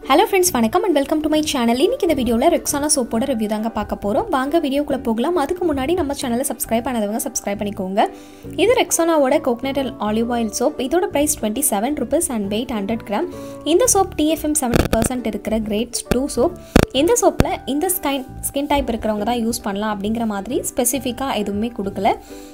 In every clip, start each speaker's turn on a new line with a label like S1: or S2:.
S1: hello friends வணக்கம் and welcome to my channel இன்னைக்கு இந்த வீடியோவில் ரெக்ஸானா சோப்போட ரிவ்யூ தாங்க பார்க்க போகிறோம் வாங்க வீடியோக்குள்ளே போகலாம் அதுக்கு முன்னாடி நம்ம சேனலை சப்ஸ்கிரைப் பண்ணாதவங்க சப்ஸ்கிரைப் பண்ணிக்கோங்க இது ரெக்ஸானாவோட கோக்னட் ஆலிவ் ஆயில் சோப் இதோட price twenty seven rupees and weight hundred gram இந்த சோப் டிஎஃப்எம் செவன்ட்டி பர்சன்ட் இருக்கிற கிரேட்ஸ் டூ சோப் இந்த சோப்பில் இந்த ஸ்கைன் ஸ்கின் டைப் இருக்கிறவங்க தான் யூஸ் பண்ணலாம் அப்படிங்கிற மாதிரி ஸ்பெசிஃபிக்காக எதுவுமே கொடுக்கல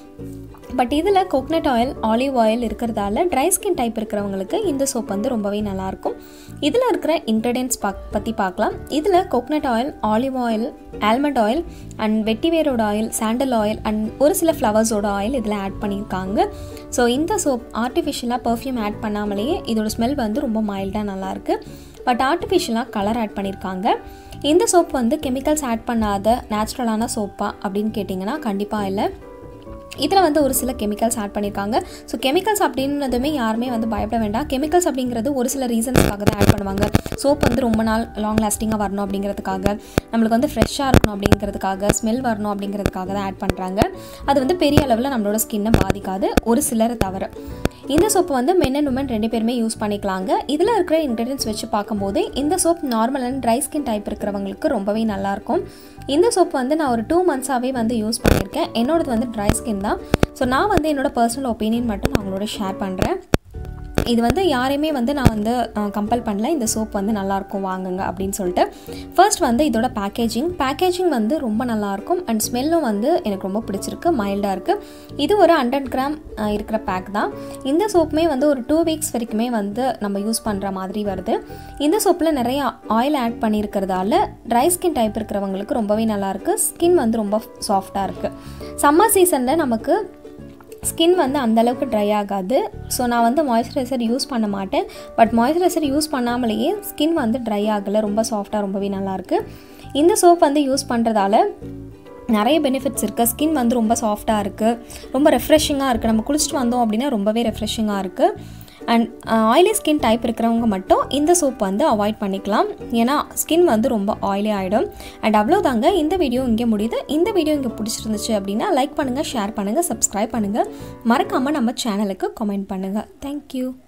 S1: பட் இதில் கோக்னட் ஆயில் ஆலிவ் ஆயில் இருக்கிறதால ட்ரை ஸ்கின் டைப் இருக்கிறவங்களுக்கு இந்த சோப் வந்து ரொம்பவே நல்லாயிருக்கும் இதில் இருக்கிற இன்க்ரீடியன்ஸ் பாக் பற்றி பார்க்கலாம் இதில் coconut oil olive oil almond oil and வெட்டிவேரோட ஆயில் சாண்டல் ஆயில் அண்ட் ஒரு சில ஃப்ளவர்ஸோட ஆயில் இதில் ஆட் பண்ணியிருக்காங்க ஸோ இந்த சோப் ஆர்டிஃபிஷியலாக பர்ஃப்யூம் ஆட் பண்ணாமலேயே இதோட ஸ்மெல் வந்து ரொம்ப மைல்டாக நல்லாயிருக்கு பட் ஆர்டிஃபிஷியலாக கலர் ஆட் பண்ணியிருக்காங்க இந்த சோப் வந்து கெமிக்கல்ஸ் ஆட் பண்ணாத நேச்சுரலான சோப்பா அப்படின்னு கேட்டிங்கன்னா கண்டிப்பாக இல்லை இதில் வந்து ஒரு சில கெமிக்கல்ஸ் ஆட் பண்ணியிருக்காங்க ஸோ கெமிக்கல்ஸ் அப்படின்றதுமே யாருமே வந்து பயப்பட வேண்டாம் கெமிக்கல்ஸ் அப்படிங்கிறது ஒரு சில ரீசன்ஸ்க்காக தான் ஆட் பண்ணுவாங்க சோப் வந்து ரொம்ப நாள் லாங் லாஸ்டிங்காக வரணும் அப்படிங்கிறதுக்காக நம்மளுக்கு வந்து ஃப்ரெஷ்ஷாக இருக்கணும் அப்படிங்கிறதுக்காக ஸ்மெல் வரணும் அப்படிங்கிறதுக்காக தான் ஆட் பண்ணுறாங்க அது வந்து பெரிய அளவில் நம்மளோட ஸ்கின்னை பாதிக்காது ஒரு சிலரை தவிர இந்த சோப்பு வந்து மென் அண்ட் உமன் ரெண்டு பேருமே யூஸ் பண்ணிக்கலாங்க இதில் இருக்கிற இன்க்ரீடியன்ஸ் வச்சு பார்க்கும்போது இந்த soap normal and dry skin type இருக்கிறவங்களுக்கு ரொம்பவே நல்லாயிருக்கும் இந்த சோப் வந்து நான் ஒரு டூ மந்த்ஸாகவே வந்து யூஸ் பண்ணியிருக்கேன் என்னோடது வந்து ட்ரை ஸ்கின் தான் ஸோ நான் வந்து என்னோட பர்சனல் ஒப்பீனியன் மட்டும் நான் உங்களோட ஷேர் பண்ணுறேன் இது வந்து யாரையுமே வந்து நான் வந்து கம்பல் பண்ணல இந்த சோப் வந்து நல்லாயிருக்கும் வாங்குங்க அப்படின்னு சொல்லிட்டு ஃபர்ஸ்ட் வந்து இதோட பேக்கேஜிங் பேக்கேஜிங் வந்து ரொம்ப நல்லாயிருக்கும் அண்ட் ஸ்மெல்லும் வந்து எனக்கு ரொம்ப பிடிச்சிருக்கு மைல்டாக இருக்குது இது ஒரு ஹண்ட்ரட் கிராம் இருக்கிற பேக் தான் இந்த சோப்புமே வந்து ஒரு டூ வீக்ஸ் வரைக்குமே வந்து நம்ம யூஸ் பண்ணுற மாதிரி வருது இந்த சோப்பில் நிறைய ஆயில் ஆட் பண்ணியிருக்கிறதால ட்ரை ஸ்கின் டைப் இருக்கிறவங்களுக்கு ரொம்பவே நல்லாயிருக்கு ஸ்கின் வந்து ரொம்ப சாஃப்டாக இருக்குது சம்மர் சீசனில் நமக்கு ஸ்கின் வந்து அந்தளவுக்கு ட்ரை ஆகாது ஸோ நான் வந்து மாய்ஸ்சரைசர் யூஸ் பண்ண மாட்டேன் பட் மாய்ஸ்சரைசர் யூஸ் பண்ணாமலேயே ஸ்கின் வந்து ட்ரை ஆகலை ரொம்ப சாஃப்டாக ரொம்பவே நல்லாயிருக்கு இந்த சோப் வந்து யூஸ் பண்ணுறதால நிறைய பெனிஃபிட்ஸ் இருக்குது ஸ்கின் வந்து ரொம்ப சாஃப்டாக இருக்குது ரொம்ப ரெஃப்ரெஷிங்காக இருக்குது நம்ம குளிச்சுட்டு வந்தோம் அப்படின்னா ரொம்பவே ரெஃப்ரெஷிங்காக இருக்குது அண்ட் ஆயிலி ஸ்கின் டைப் இருக்கிறவங்க மட்டும் இந்த சோப் வந்து அவாய்ட் பண்ணிக்கலாம் ஏன்னா ஸ்கின் வந்து ரொம்ப ஆயிலி ஆகிடும் அண்ட் அவ்வளோதாங்க இந்த வீடியோ இங்கே முடியுது இந்த வீடியோ இங்கே பிடிச்சிருந்துச்சு அப்படின்னா லைக் பண்ணுங்கள் ஷேர் பண்ணுங்கள் சப்ஸ்கிரைப் பண்ணுங்கள் மறக்காமல் நம்ம சேனலுக்கு கமெண்ட் பண்ணுங்கள் தேங்க்யூ